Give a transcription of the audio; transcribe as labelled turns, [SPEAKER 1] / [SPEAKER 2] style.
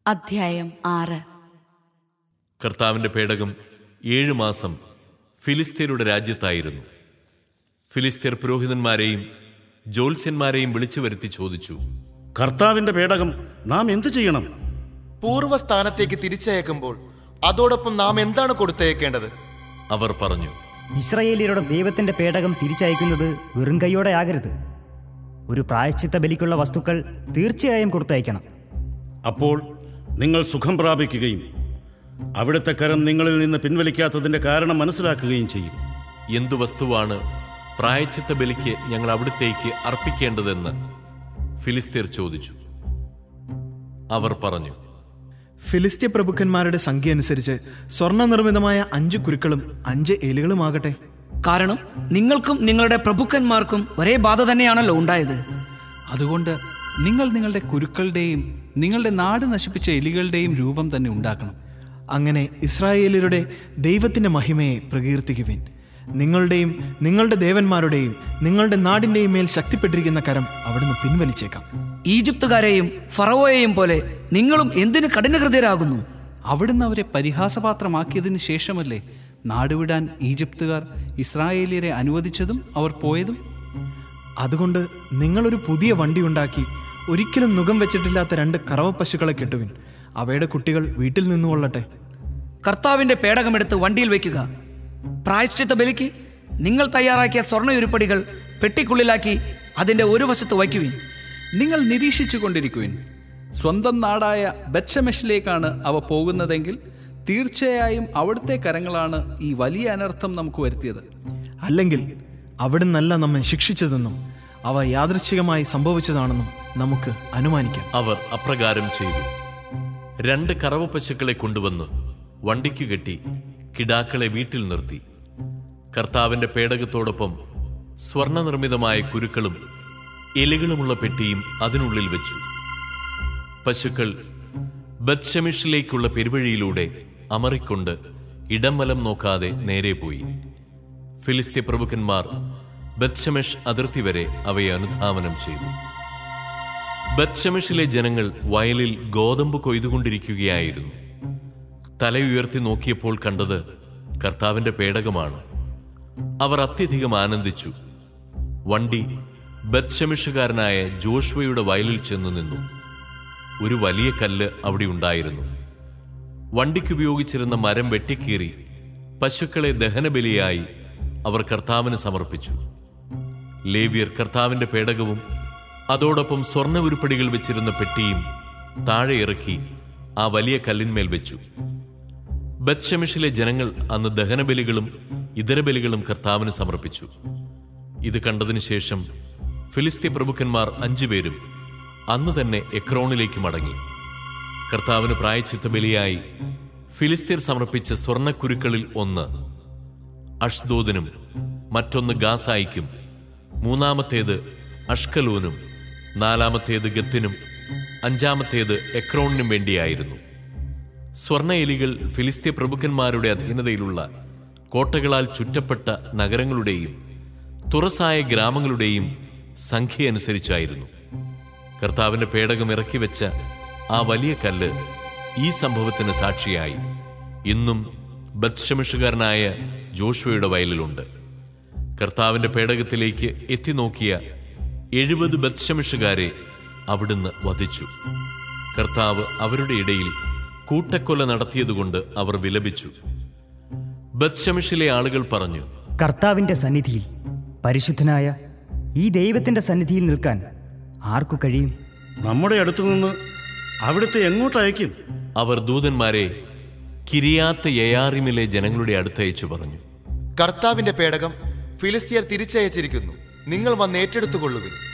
[SPEAKER 1] അധ്യായം ആറ്
[SPEAKER 2] കർത്താവിന്റെ പേടകം ഏഴു മാസം ഫിലിസ്തീനയുടെ രാജ്യത്തായിരുന്നു ഫിലിസ്തീർ പുരോഹിതന്മാരെയും ജ്യോത്സ്യന്മാരെയും വിളിച്ചു വരുത്തി ചോദിച്ചു
[SPEAKER 3] കർത്താവിന്റെ പേടകം നാം എന്തു ചെയ്യണം
[SPEAKER 4] പൂർവ്വസ്ഥാനത്തേക്ക് തിരിച്ചയക്കുമ്പോൾ അതോടൊപ്പം നാം എന്താണ് കൊടുത്തയക്കേണ്ടത്
[SPEAKER 2] അവർ പറഞ്ഞു
[SPEAKER 5] ഇസ്രയേലിയരുടെ ദൈവത്തിന്റെ പേടകം തിരിച്ചയക്കുന്നത് വെറും കൈയോടെ ആകരുത് ഒരു പ്രായശ്ചിത്ത ബലിക്കുള്ള വസ്തുക്കൾ തീർച്ചയായും കൊടുത്തയക്കണം
[SPEAKER 3] അപ്പോൾ നിങ്ങൾ സുഖം പ്രാപിക്കുകയും അവിടുത്തെ കരം നിങ്ങളിൽ നിന്ന് പിൻവലിക്കാത്തതിന്റെ കാരണം മനസ്സിലാക്കുകയും ചെയ്യും
[SPEAKER 2] എന്തു വസ്തുവാണ് പ്രായച്ചിത്ത ബലിക്ക് ഞങ്ങൾ അവിടുത്തേക്ക് അർപ്പിക്കേണ്ടതെന്ന് ഫിലിസ്തീർ ചോദിച്ചു അവർ പറഞ്ഞു
[SPEAKER 6] ഫിലിസ്ത്യ പ്രഭുക്കന്മാരുടെ സംഖ്യ അനുസരിച്ച് സ്വർണ്ണ നിർമ്മിതമായ അഞ്ച് കുരുക്കളും അഞ്ച് എലികളുമാകട്ടെ
[SPEAKER 7] കാരണം നിങ്ങൾക്കും നിങ്ങളുടെ പ്രഭുക്കന്മാർക്കും ഒരേ ബാധ തന്നെയാണല്ലോ ഉണ്ടായത്
[SPEAKER 8] അതുകൊണ്ട് നിങ്ങൾ നിങ്ങളുടെ കുരുക്കളുടെയും നിങ്ങളുടെ നാട് നശിപ്പിച്ച എലികളുടെയും രൂപം തന്നെ ഉണ്ടാക്കണം
[SPEAKER 6] അങ്ങനെ ഇസ്രായേലിയരുടെ ദൈവത്തിന്റെ മഹിമയെ പ്രകീർത്തിക്കുവിൻ നിങ്ങളുടെയും നിങ്ങളുടെ ദേവന്മാരുടെയും നിങ്ങളുടെ നാടിന്റെയും മേൽ ശക്തിപ്പെട്ടിരിക്കുന്ന കരം അവിടുന്ന് പിൻവലിച്ചേക്കാം
[SPEAKER 7] ഈജിപ്തുകാരെയും ഫറവോയെയും പോലെ നിങ്ങളും എന്തിനു കഠിനഹൃദയരാകുന്നു
[SPEAKER 8] അവിടുന്ന് അവരെ പരിഹാസപാത്രമാക്കിയതിനു ശേഷമല്ലേ നാടുവിടാൻ ഈജിപ്തുകാർ ഇസ്രായേലിയരെ അനുവദിച്ചതും അവർ പോയതും
[SPEAKER 6] അതുകൊണ്ട് നിങ്ങളൊരു പുതിയ വണ്ടി ഉണ്ടാക്കി ഒരിക്കലും നുകം വെച്ചിട്ടില്ലാത്ത രണ്ട് കറവ പശുക്കളെ കെട്ടുവിൻ അവയുടെ കുട്ടികൾ വീട്ടിൽ നിന്നുകൊള്ളട്ടെ
[SPEAKER 7] കർത്താവിന്റെ പേടകമെടുത്ത് വണ്ടിയിൽ വയ്ക്കുക പ്രായശ്ചിത്ത ബലിക്ക് നിങ്ങൾ തയ്യാറാക്കിയ സ്വർണ്ണയുരുപ്പടികൾ പെട്ടിക്കുള്ളിലാക്കി അതിന്റെ ഒരു വശത്ത് വയ്ക്കുവിൻ
[SPEAKER 8] നിങ്ങൾ നിരീക്ഷിച്ചു കൊണ്ടിരിക്കുവിൻ സ്വന്തം നാടായ ബെച്ചമെഷിലേക്കാണ് അവ പോകുന്നതെങ്കിൽ തീർച്ചയായും അവിടുത്തെ കരങ്ങളാണ് ഈ വലിയ അനർത്ഥം നമുക്ക് വരുത്തിയത്
[SPEAKER 6] അല്ലെങ്കിൽ അവിടുന്നല്ല നമ്മെ ശിക്ഷിച്ചതെന്നും അവ യാദൃച്ഛികമായി സംഭവിച്ചതാണെന്നും നമുക്ക് അനുമാനിക്കാം
[SPEAKER 2] അവർ അപ്രകാരം ചെയ്തു രണ്ട് കറവ പശുക്കളെ കൊണ്ടുവന്ന് വണ്ടിക്ക് കെട്ടി കിടാക്കളെ വീട്ടിൽ നിർത്തി കർത്താവിന്റെ പേടകത്തോടൊപ്പം സ്വർണ്ണ നിർമ്മിതമായ കുരുക്കളും എലികളുമുള്ള പെട്ടിയും അതിനുള്ളിൽ വെച്ചു പശുക്കൾ ബത്ഷമിഷിലേക്കുള്ള പെരുവഴിയിലൂടെ അമറിക്കൊണ്ട് ഇടം വലം നോക്കാതെ നേരെ പോയി ഫിലിസ്തീയ പ്രഭുക്കന്മാർ ബത്ഷമെഷ് അതിർത്തി വരെ അവയെ അനുധാവനം ചെയ്തു ബത്ഷമിഷിലെ ജനങ്ങൾ വയലിൽ ഗോതമ്പ് കൊയ്തുകൊണ്ടിരിക്കുകയായിരുന്നു തലയുയർത്തി നോക്കിയപ്പോൾ കണ്ടത് കർത്താവിന്റെ പേടകമാണ് അവർ അത്യധികം ആനന്ദിച്ചു വണ്ടി ബത്ഷമിഷുകാരനായ ജോഷ്വയുടെ വയലിൽ ചെന്നു നിന്നു ഒരു വലിയ കല്ല് അവിടെ ഉണ്ടായിരുന്നു വണ്ടിക്ക് ഉപയോഗിച്ചിരുന്ന മരം വെട്ടിക്കീറി പശുക്കളെ ദഹനബലിയായി അവർ കർത്താവിന് സമർപ്പിച്ചു ലേവ്യർ കർത്താവിന്റെ പേടകവും അതോടൊപ്പം സ്വർണ്ണ ഉരുപ്പടികൾ വെച്ചിരുന്ന പെട്ടിയും താഴെ ഇറക്കി ആ വലിയ കല്ലിന്മേൽ വെച്ചു ബത്ഷമിഷിലെ ജനങ്ങൾ അന്ന് ദഹനബലികളും ഇതര ബലികളും കർത്താവിന് സമർപ്പിച്ചു ഇത് കണ്ടതിനു ശേഷം ഫിലിസ്തീൻ പ്രഭുക്കന്മാർ അഞ്ചുപേരും അന്ന് തന്നെ എക്രോണിലേക്ക് മടങ്ങി കർത്താവിന് പ്രായച്ചിത്ത ബലിയായി ഫിലിസ്തീർ സമർപ്പിച്ച സ്വർണ്ണക്കുരുക്കളിൽ ഒന്ന് അഷ്ദോദിനും മറ്റൊന്ന് ഗാസായിക്കും മൂന്നാമത്തേത് അഷ്കലോനും നാലാമത്തേത് ഗത്തിനും അഞ്ചാമത്തേത് എക്രോണിനും വേണ്ടിയായിരുന്നു സ്വർണ്ണ എലികൾ ഫിലിസ്തീയ പ്രഭുക്കന്മാരുടെ അധീനതയിലുള്ള കോട്ടകളാൽ ചുറ്റപ്പെട്ട നഗരങ്ങളുടെയും തുറസായ ഗ്രാമങ്ങളുടെയും സംഖ്യയനുസരിച്ചായിരുന്നു കർത്താവിന്റെ പേടകം ഇറക്കി വെച്ച ആ വലിയ കല്ല് ഈ സംഭവത്തിന് സാക്ഷിയായി ഇന്നും ബത്ഷമിഷുകാരനായ ജോഷുവയുടെ വയലിലുണ്ട് കർത്താവിന്റെ പേടകത്തിലേക്ക് എത്തിനോക്കിയ എഴുപത് ബത്ഷമിഷുകാരെ അവിടുന്ന് വധിച്ചു കർത്താവ് അവരുടെ ഇടയിൽ കൂട്ടക്കൊല നടത്തിയതുകൊണ്ട് അവർ വിലപിച്ചു ബത്ഷമിഷിലെ ആളുകൾ പറഞ്ഞു
[SPEAKER 5] കർത്താവിന്റെ സന്നിധിയിൽ പരിശുദ്ധനായ ഈ ദൈവത്തിന്റെ സന്നിധിയിൽ നിൽക്കാൻ ആർക്കു കഴിയും
[SPEAKER 3] നമ്മുടെ അടുത്തു നിന്ന് അവിടുത്തെ എങ്ങോട്ട് അയക്കും
[SPEAKER 2] അവർ ദൂതന്മാരെ കിരിയാത്ത യയാറിമിലെ ജനങ്ങളുടെ അടുത്തയച്ചു പറഞ്ഞു
[SPEAKER 4] കർത്താവിന്റെ പേടകം ഫിലിസ്തീയർ തിരിച്ചയച്ചിരിക്കുന്നു നിങ്ങൾ വന്ന് ഏറ്റെടുത്തുകൊള്ളുവിൻ